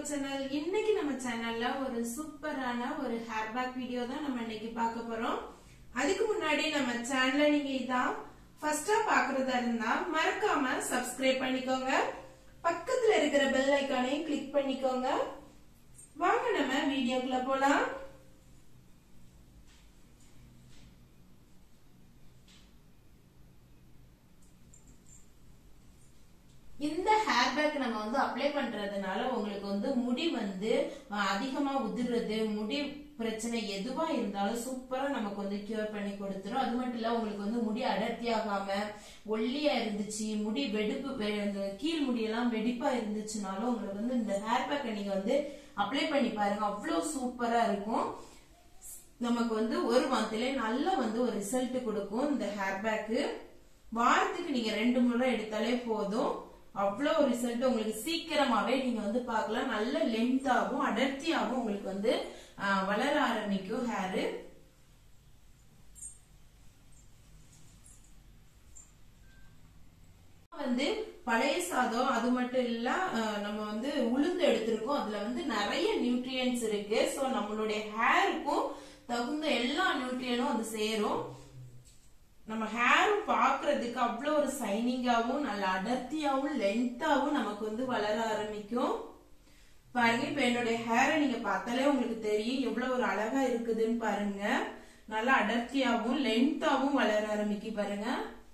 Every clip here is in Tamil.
சேனல் இன்னைக்கு நம்ம சேனல்ல ஒரு சூப்பரான ஒரு ஹேர் பேக் வீடியோ தான் நம்ம இன்னைக்கு பார்க்க போறோம் அதுக்கு முன்னாடி நம்ம சேனல்ல நீங்க இதான் ஃபர்ஸ்டா பாக்குறதா இருந்தா மறக்காம சப்ஸ்கிரைப் பண்ணிக்கோங்க பக்கத்துல இருக்கிற பெல் ஐக்கானையும் கிளிக் பண்ணிக்கோங்க வாங்க நம்ம வீடியோக்குள்ள போலாம் இந்த ஹேர் பேக் நம்ம வந்து அப்ளை பண்றதுனால உங்களுக்கு வந்து முடி வந்து அஹ், அதிகமா உதிர்றது முடி பிரச்சனை எதுவா இருந்தாலும் சூப்பரா நமக்கு வந்து கியூர் பண்ணி கொடுத்துரும் அது மட்டும் இல்ல உங்களுக்கு வந்து முடி அடர்த்தியாகாம ஒல்லியா இருந்துச்சு முடி வெடிப்பு வெ- இந்த கீழ் முடியெல்லாம் வெடிப்பா இருந்துச்சுனாலும் உங்களுக்கு வந்து இந்த ஹேர் பேக்கை நீங்க வந்து அப்ளை பண்ணி பாருங்க அவ்வளவு சூப்பரா இருக்கும் நமக்கு வந்து ஒரு மந்த்ல நல்ல வந்து ஒரு ரிசல்ட் கொடுக்கும் இந்த ஹேர் பேக்கு வாரத்துக்கு நீங்க ரெண்டு முறை எடுத்தாலே போதும் அவ்வளோ ரிசல்ட் உங்களுக்கு சீக்கிரமாவே நீங்க வந்து பார்க்கலாம் நல்ல லென்த்தாகவும் அடர்த்தியாகவும் உங்களுக்கு வந்து ஆஹ், வளர ஆரம்பிக்கும் ஹேரு வந்து பழைய சாதம் அது மட்டும் இல்ல அஹ், நம்ம வந்து உளுந்து எடுத்திருக்கோம் அதுல வந்து நிறைய நியூட்ரியன்ஸ் இருக்கு சோ நம்மளுடைய ஹேருக்கும் தகுந்த எல்லா நியூட்ரியனும் அது சேரும் நம்ம ஹேர் பாக்குறதுக்கு அவ்வளோ ஒரு சைனிங்காவும் நல்ல அடர்த்தியாவும் லென்த்தாவும் நமக்கு வந்து வளர ஆரம்பிக்கும் பாருங்க இப்ப என்னுடைய ஹேரை நீங்க பார்த்தாலே உங்களுக்கு தெரியும் எவ்வளவு ஒரு அழகா இருக்குதுன்னு பாருங்க நல்லா அடர்த்தியாவும் லென்த்தாவும் வளர ஆரம்பிக்கு பாருங்க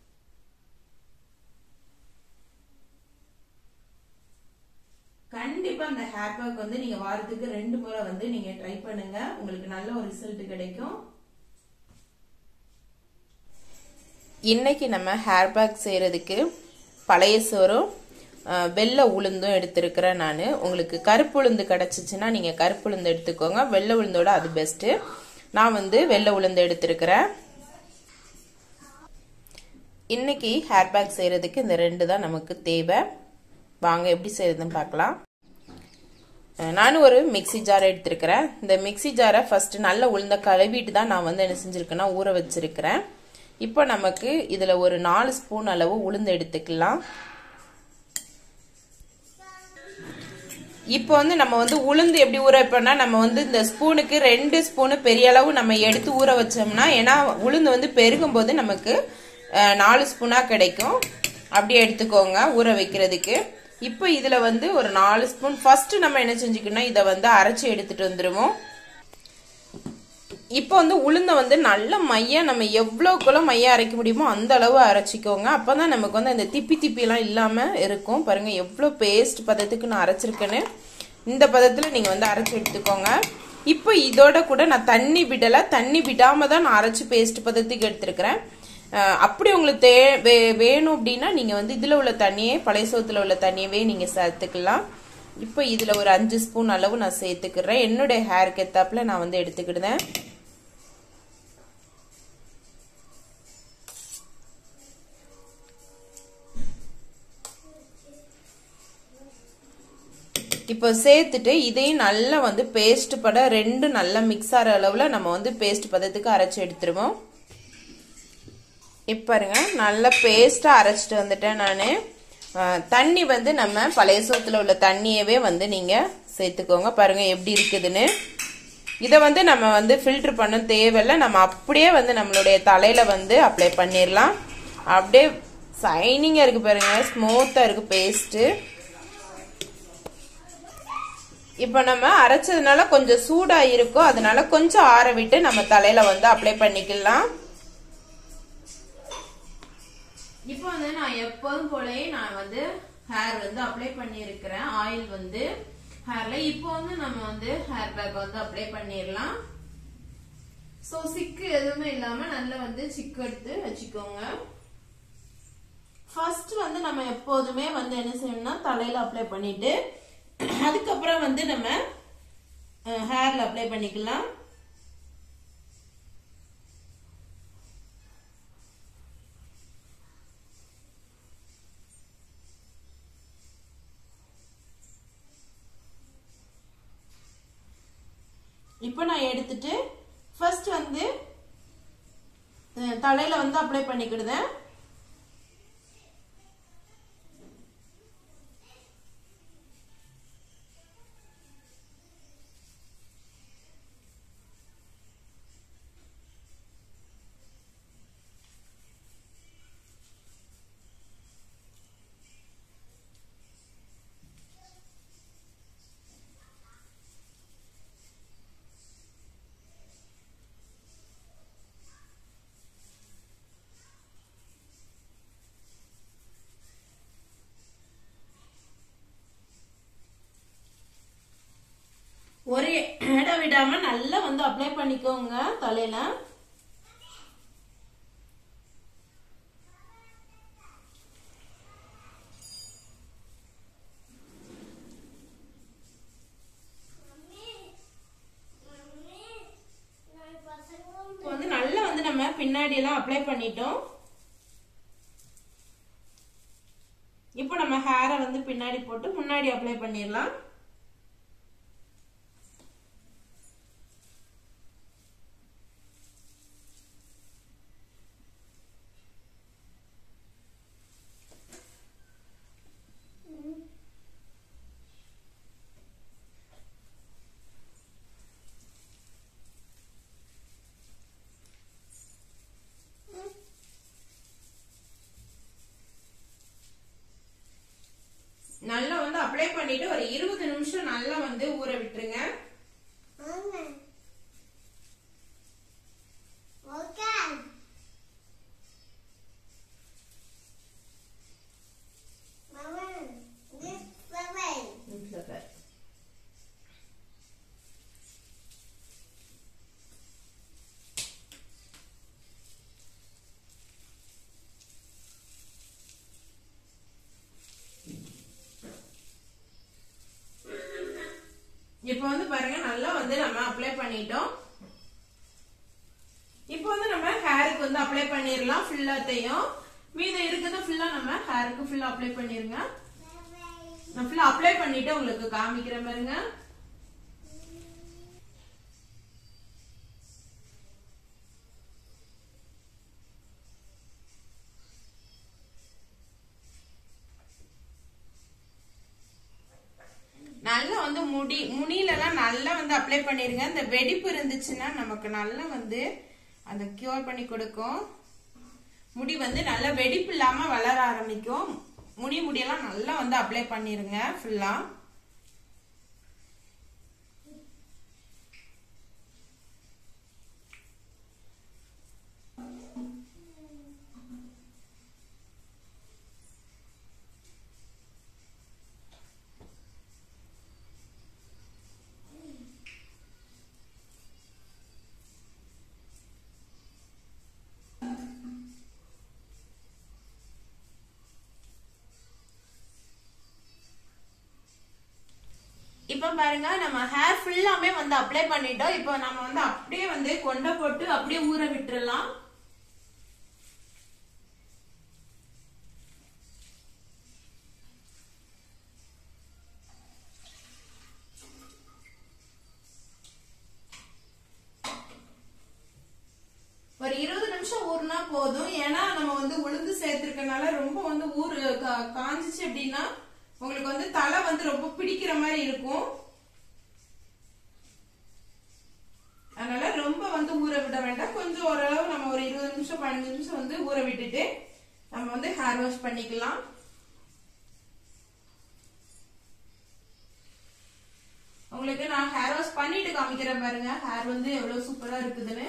கண்டிப்பா அந்த ஹேர் பேக் வந்து நீங்க வாரத்துக்கு ரெண்டு முறை வந்து நீங்க ட்ரை பண்ணுங்க உங்களுக்கு நல்ல ஒரு ரிசல்ட் கிடைக்கும் இன்னைக்கு நம்ம ஹேர் பேக் செய்கிறதுக்கு பழைய சோறும் அஹ், வெள்ளை உளுந்தும் எடுத்திருக்கிறேன் நான் உங்களுக்கு கருப்பு உளுந்து கிடச்சிச்சின்னா நீங்கள் கருப்பு உளுந்து எடுத்துக்கோங்க வெள்ளை உளுந்தோட அது பெஸ்ட்டு நான் வந்து வெள்ளை உளுந்து எடுத்திருக்கிறேன் இன்னைக்கு ஹேர் பேக் செய்கிறதுக்கு இந்த ரெண்டு தான் நமக்கு தேவை வாங்க எப்படி செய்யறதுன்னு பார்க்கலாம் அஹ், நானும் ஒரு மிக்ஸி ஜார் எடுத்திருக்கிறேன் இந்த மிக்ஸி ஜாரை ஃபர்ஸ்ட் நல்ல உளுந்த கழுவிட்டு தான் நான் வந்து என்ன செஞ்சிருக்கேன்னா ஊற வச்சிருக்கிறேன் இப்போ நமக்கு இதில் ஒரு நாலு ஸ்பூன் அளவு உளுந்து எடுத்துக்கலாம் இப்போ வந்து நம்ம வந்து உளுந்து எப்படி ஊற வைப்போம்னா நம்ம வந்து இந்த ஸ்பூனுக்கு ரெண்டு ஸ்பூனு பெரிய அளவு நம்ம எடுத்து ஊற வச்சோம்னா ஏன்னா உளுந்து வந்து பெருகும் போது நமக்கு அஹ், நாலு ஸ்பூனாக கிடைக்கும் அப்படியே எடுத்துக்கோங்க ஊற வைக்கிறதுக்கு இப்போ இதில் வந்து ஒரு நாலு ஸ்பூன் ஃபர்ஸ்ட் நம்ம என்ன செஞ்சுக்கணும் இதை வந்து அரைச்சி எடுத்துட்டு வந்துடுவோம் இப்போ வந்து உளுந்த வந்து நல்ல மையா நம்ம எவ்வளோக்குள்ள மையா அரைக்க முடியுமோ அந்த அளவு அரைச்சிக்கோங்க அப்பதான் நமக்கு வந்து அந்த திப்பி திப்பிலாம் இல்லாம இருக்கும் பாருங்க எவ்வளோ பேஸ்ட் பதத்துக்கு நான் அரைச்சிருக்கேன்னு இந்த பதத்துல நீங்க வந்து அரைச்சி எடுத்துக்கோங்க இப்போ இதோட கூட நான் தண்ணி விடல தண்ணி விடாம தான் நான் அரைச்சி பேஸ்ட் பதத்துக்கு எடுத்திருக்கிறேன் அஹ் அப்படி உங்களுக்கு தே வே- வேணும் அப்படின்னா நீங்க வந்து இதுல உள்ள தண்ணியே பழைய சோத்துல உள்ள தண்ணியவே நீங்க சேர்த்துக்கலாம் இப்போ இதுல ஒரு அஞ்சு ஸ்பூன் அளவு நான் சேர்த்துக்கிறேன் என்னுடைய ஹேருக்கு ஏத்தாப்புல நான் வந்து எடுத்துக்கிடுதேன் இப்போ சேர்த்துட்டு இதையும் நல்லா வந்து பேஸ்ட் பட ரெண்டு நல்லா மிக்ஸ் ஆகிற அளவில் நம்ம வந்து பேஸ்ட் பதத்துக்கு அரைச்சி எடுத்துருவோம் இப்போ பாருங்க நல்லா பேஸ்ட்டாக அரைச்சிட்டு வந்துட்டேன் நான் தண்ணி வந்து நம்ம பழைய சோத்தில் உள்ள தண்ணியவே வந்து நீங்கள் சேர்த்துக்கோங்க பாருங்க எப்படி இருக்குதுன்னு இதை வந்து நம்ம வந்து ஃபில்டர் பண்ண தேவையில்லை நம்ம அப்படியே வந்து நம்மளுடைய தலையில் வந்து அப்ளை பண்ணிடலாம் அப்படியே சைனிங்காக இருக்குது பாருங்க ஸ்மூத்தாக இருக்குது பேஸ்ட்டு இப்போ நம்ம அரைச்சதுனால கொஞ்சம் சூடா இருக்கும் அதனால கொஞ்சம் ஆற விட்டு நம்ம தலையில வந்து அப்ளை பண்ணிக்கலாம் இப்போ வந்து நான் எப்போதும் போலயே நான் வந்து ஹேர் வந்து அப்ளை பண்ணியிருக்கிறேன் ஆயில் வந்து ஹேர்ல இப்போ வந்து நம்ம வந்து ஹேர் பேக் வந்து அப்ளை பண்ணிடலாம் சோ சிக்கு எதுவுமே இல்லாம நல்லா வந்து சிக்கு எடுத்து வச்சுக்கோங்க ஃபர்ஸ்ட் வந்து நம்ம எப்போதுமே வந்து என்ன செய்யணும்னா தலையில அப்ளை பண்ணிட்டு அதுக்கப்புறம் வந்து நம்ம ஹேர்ல அப்ளை பண்ணிக்கலாம் இப்போ நான் எடுத்துட்டு ஃபர்ஸ்ட் வந்து அஹ், தலையில வந்து அப்ளை பண்ணிக்கிடுதேன் விடாம நல்லா வந்து அப்ளை பண்ணிக்கோங்க தலையில இப்போ வந்து நல்லா வந்து நம்ம பின்னாடி எல்லாம் அப்ளை பண்ணிட்டோம் இப்போ நம்ம ஹேரை வந்து பின்னாடி போட்டு முன்னாடி அப்ளை பண்ணிடலாம் நல்லா வந்து அப்ளை பண்ணிட்டு ஒரு இருபது நிமிஷம் நல்லா வந்து ஊற விட்டுருங்க இப்போ வந்து பாருங்க நல்லா வந்து நம்ம அப்ளை பண்ணிட்டோம் இப்போ வந்து நம்ம ஹேருக்கு வந்து அப்ளை பண்ணிடலாம் ஃபுல்லாத்தையும் மீதம் இருக்கிறத ஃபுல்லா நம்ம ஹேருக்கு ஃபுல்லா அப்ளை பண்ணிருங்க நான் ஃபுல்லா அப்ளை பண்ணிட்டு உங்களுக்கு காமிக்கிறேன் பாருங்க நல்லா வந்து முடி முடியிலலாம் நல்லா வந்து அப்ளை பண்ணிருங்க இந்த வெடிப்பு இருந்துச்சுன்னா நமக்கு நல்லா வந்து அந்த கியூர் பண்ணி கொடுக்கும் முடி வந்து நல்லா வெடிப்பு இல்லாம வளர ஆரம்பிக்கும் முடி முடியெல்லாம் நல்லா வந்து அப்ளை பண்ணிருங்க ஃபுல்லா இப்ப பாருங்க நம்ம ஹேர் ஃபுல்லாமே வந்து அப்ளை பண்ணிட்டோம் இப்போ நம்ம வந்து அப்படியே வந்து கொண்டை போட்டு அப்படியே ஊற விட்டுறலாம் ஒரு இருபது நிமிஷம் ஊறுனா போதும் ஏன்னா நம்ம வந்து உளுந்து சேர்த்திருக்கனால ரொம்ப வந்து ஊறு கா- காஞ்சிச்சு அப்படின்னா உங்களுக்கு வந்து தலை வந்து ரொம்ப பிடிக்கிற மாதிரி இருக்கும் அதனால ரொம்ப வந்து ஊற விட வேண்டாம் கொஞ்சம் ஓரளவு நம்ம ஒரு இருபது நிமிஷம் பதினஞ்சு நிமிஷம் வந்து ஊற விட்டுட்டு நம்ம வந்து ஹேர் வாஷ் பண்ணிக்கலாம் உங்களுக்கு நான் ஹேர் வாஷ் பண்ணிட்டு காமிக்கிறேன் பாருங்க ஹேர் வந்து எவ்வளவு சூப்பரா இருக்குதுன்னு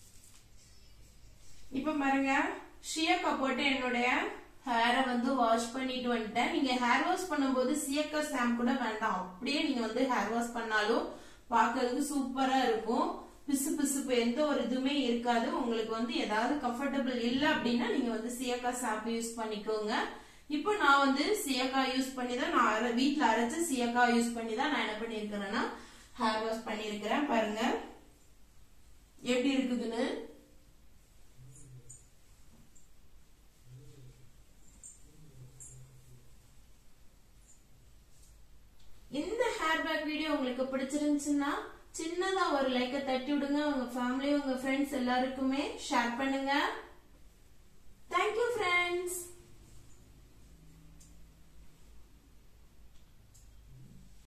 இப்ப பாருங்க ஷியக்கா போட்டு என்னுடைய ஹேரை வந்து வாஷ் பண்ணிட்டு வந்துட்டேன் நீங்க ஹேர் வாஷ் பண்ணும்போது சியக்கா ஷாம்பு கூட வேண்டாம் அப்படியே நீங்க வந்து ஹேர் வாஷ் பண்ணாலும் பார்க்கிறதுக்கு சூப்பரா இருக்கும் பிசு பிசுப்பு எந்த ஒரு இதுவுமே இருக்காது உங்களுக்கு வந்து ஏதாவது கம்ஃபர்டபுள் இல்ல அப்படின்னா நீங்க வந்து சியக்கா ஷாம்பு யூஸ் பண்ணிக்கோங்க இப்போ நான் வந்து சியக்கா யூஸ் பண்ணி தான் நான் அரை- வீட்ல அரைச்சு சியக்கா யூஸ் பண்ணி தான் நான் என்ன பண்ணிருக்கிறேன்னா ஹேர் வாஷ் பண்ணிருக்கிறேன் பாருங்க எப்படி இருக்குதுன்னு இந்த ஹேர் பேக் வீடியோ உங்களுக்கு பிடிச்சிருந்துச்சுன்னா சின்னதா ஒரு லைக்கை தட்டி விடுங்க உங்க ஃபேமிலி உங்க ஃப்ரெண்ட்ஸ் எல்லாருக்குமே ஷேர் பண்ணுங்க தேங்க்யூ ஃப்ரெண்ட்ஸ்